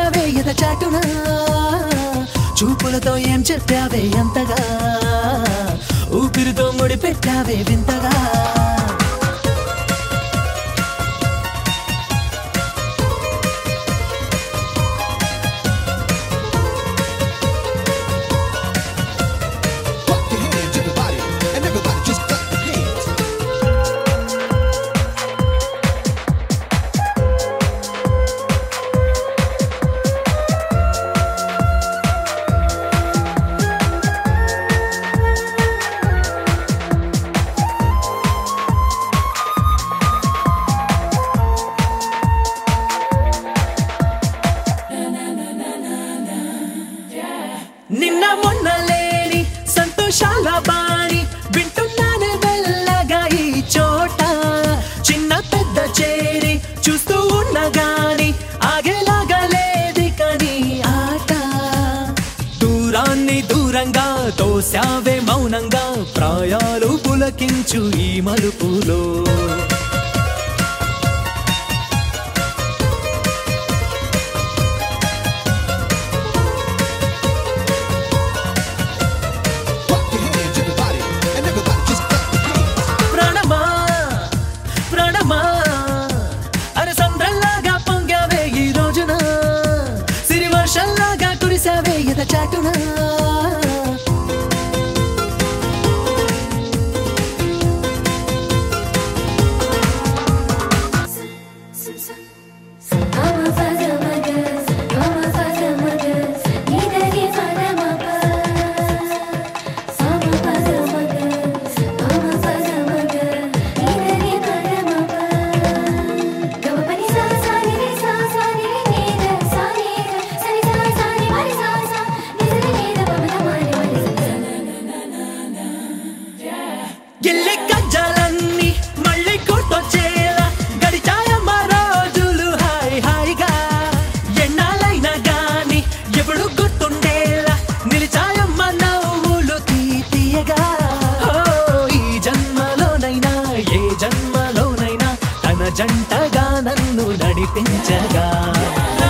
పొంగావే ఎద చాటునా చూపులతో ఏం చెప్పావే అంతగా ఊపిరితో ముడి పెట్టావే వింతగా Clap your hands, everybody, and everybody just clap your hands. నిన్న మొన్న లేని సంతోషాల బాణి వింటున్నానే మెల్లగా ఈ చోట చిన్న పెద్ద చేరి చూస్తూ ఉన్న గాని ఆగేలాగా లేది కని ఆట దూరాన్ని దూరంగా తోసావే మౌనంగా ప్రాయాలు పులకించు ఈ మలుపులో Clap your hands, everybody, and everybody just clap your hands. ప్రాణమా ప్రాణమా అరే సంద్రంలాగా పొంగావే ఈ రోజున సిరి వర్షంలాగా కురిసావే ఎద చాటునా Mama faza magas, mama faza magas, nidari fada mapa. Mama faza magas, mama faza magas, nidari fada mapa. Gama pani sa sa ni re sa sa ni re ni re sa ni re sa ni sa sa ni ma ni sa sa ni re ni re pa ma ma ni ma ni sa sa. ఎల్లె కజ్జలన్నీ మళ్ళీ గుర్తొచ్చేలా గడిచాయమ్మ రోజులు hi హాయిగా ఎన్నాళ్ళైనా గాని ఎప్పుడు గుర్తుండేలా నిలిచాయమ్మ నవ్వులు తీయగా ఓ ఈ జన్మలోనైనా ఏ జన్మలోనైనా తన జంటగా నన్ను నడిపించగా